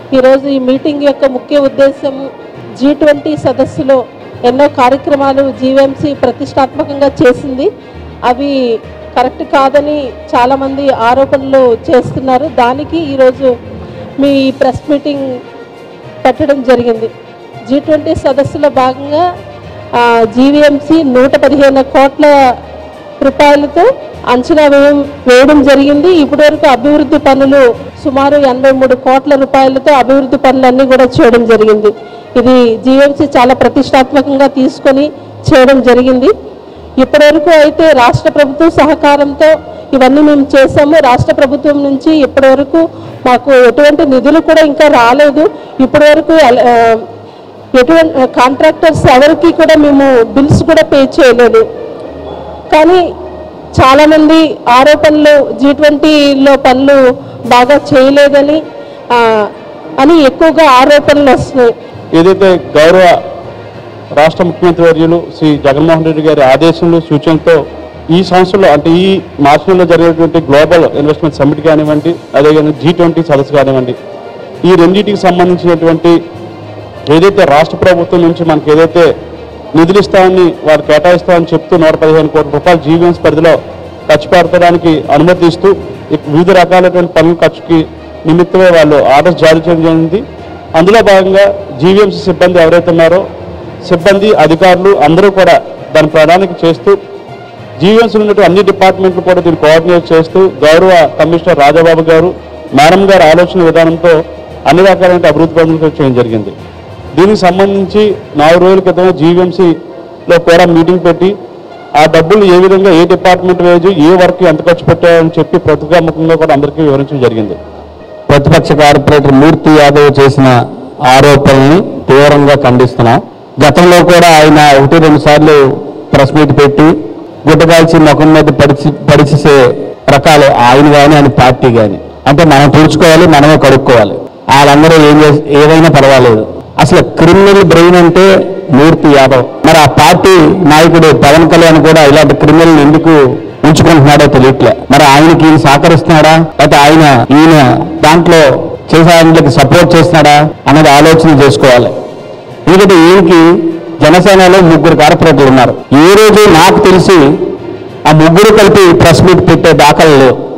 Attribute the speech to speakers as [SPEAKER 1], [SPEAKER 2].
[SPEAKER 1] ఈరోజు ఈ మీటింగ్ యొక్క ముఖ్య ఉద్దేశం జీ ట్వంటీ సదస్సులో ఎన్నో కార్యక్రమాలు జీవీఎంసీ ప్రతిష్టాత్మకంగా చేసింది అవి కరెక్ట్ కాదని చాలామంది ఆరోపణలు చేస్తున్నారు దానికి ఈరోజు మీ ప్రెస్ మీటింగ్ పెట్టడం జరిగింది జీ ట్వంటీ సదస్సులో భాగంగా జీవీఎంసీ నూట పదిహేను కోట్ల రూపాయలతో అంచనా వేయం వేయడం జరిగింది ఇప్పటివరకు అభివృద్ధి పనులు సుమారు ఎనభై మూడు కోట్ల రూపాయలతో అభివృద్ధి పనులన్నీ కూడా చేయడం జరిగింది ఇది జీవీఎంసీ చాలా ప్రతిష్టాత్మకంగా తీసుకొని చేయడం జరిగింది ఇప్పటివరకు అయితే రాష్ట్ర ప్రభుత్వం సహకారంతో ఇవన్నీ మేము చేసాము రాష్ట్ర ప్రభుత్వం నుంచి ఇప్పటివరకు మాకు ఎటువంటి నిధులు కూడా ఇంకా రాలేదు ఇప్పటివరకు ఎల- ఆ, ఎటువంటి కాంట్రాక్టర్స్ ఎవరికి కూడా మేము బిల్స్ కూడా పే చేయలేదు కానీ చాలామంది ఆరోపణలు జీ ట్వంటీలో పనులు బాగా చేయలేదని ఆ, అని ఎక్కువగా ఆరోపణలు వస్తున్నాయి
[SPEAKER 2] ఏదైతే గౌరవ రాష్ట్ర ముఖ్యమంత్రి వర్యులు శ్రీ జగన్మోహన్ రెడ్డి గారి ఆదేశాలు సూచనలతో ఈ సంవత్సరంలో అంటే ఈ మార్చి నెలలో జరిగేటువంటి గ్లోబల్ ఇన్వెస్ట్మెంట్ సమ్మిట్ కానివ్వండి అదేవిధంగా జీ ట్వంటీ సదస్సు కానివ్వండి ఈ రెండింటికి సంబంధించినటువంటి ఏదైతే రాష్ట్ర ప్రభుత్వం నుంచి మనకి ఏదైతే నిధులు ఇస్తామని వారు కేటాయిస్తామని చెప్తూ నూట పదిహేను కోట్ల రూపాయలు జీవీఎంస్ పరిధిలో ఖర్చు పెడతడానికి అనుమతి ఇస్తూ ఇక వివిధ రకాలైనటువంటి పనుల ఖర్చుకి నిమిత్తమే వాళ్ళు ఆర్డర్స్ జారీ చేయడం జరిగింది అందులో భాగంగా జీవీఎంసీ సిబ్బంది ఎవరైతే ఉన్నారో సిబ్బంది అధికారులు అందరూ కూడా దాని ప్రణాళిక చేస్తూ జీవీఎంసీ ఉన్నటువంటి అన్ని డిపార్ట్మెంట్లు కూడా దీన్ని కోఆర్డినేట్ చేస్తూ గౌరవ కమిషనర్ రాజాబాబు గారు మేడం గారి ఆలోచన విధానంతో అన్ని రకాలైన అభివృద్ధి పనులు చేయడం జరిగింది దీనికి సంబంధించి నాలుగు రోజుల క్రితం జీవీఎంసీలో కూడా మీటింగ్ పెట్టి ఆ డబ్బులు ఏ విధంగా ఏ డిపార్ట్మెంట్ వేయదు ఏ వర్క్ ఎంత ఖర్చు పెట్టారని చెప్పి ప్రతికాముఖంగా కూడా అందరికీ వివరించడం జరిగింది
[SPEAKER 3] ప్రతిపక్ష కార్పొరేటర్ మూర్తి యాదవ్ చేసిన ఆరోపణల్ని తీవ్రంగా ఖండిస్తున్నాం గతంలో కూడా ఆయన ఒకటి రెండు సార్లు ప్రెస్ మీట్ పెట్టి గుడ్డగాల్చి ముఖం మీద పడిచి పడిచేసే రకాలు ఆయన కానీ ఆయన పార్టీ కానీ అంటే మనం తుడుచుకోవాలి మనమే కడుక్కోవాలి వాళ్ళందరూ ఏం చేసి ఏదైనా పర్వాలేదు అసలు క్రిమినల్ బ్రెయిన్ అంటే మూర్తి యాదవ్ మరి ఆ పార్టీ నాయకుడు పవన్ కళ్యాణ్ కూడా ఇలాంటి క్రిమినల్ ఎందుకు ఉంచుకుంటున్నాడో తెలియట్లే మరి ఆయనకి ఈయన సహకరిస్తున్నాడా లేకపోతే ఆయన ఈయన దాంట్లో చేసేదానికి సపోర్ట్ చేస్తున్నాడా అన్నది ఆలోచన చేసుకోవాలి ఎందుకంటే ఈయనకి జనసేనలో ముగ్గురు కార్పొరేటర్లు ఉన్నారు ఏ రోజు నాకు తెలిసి ఆ ముగ్గురు కలిపి ప్రెస్ మీట్ పెట్టే దాఖలు లేవు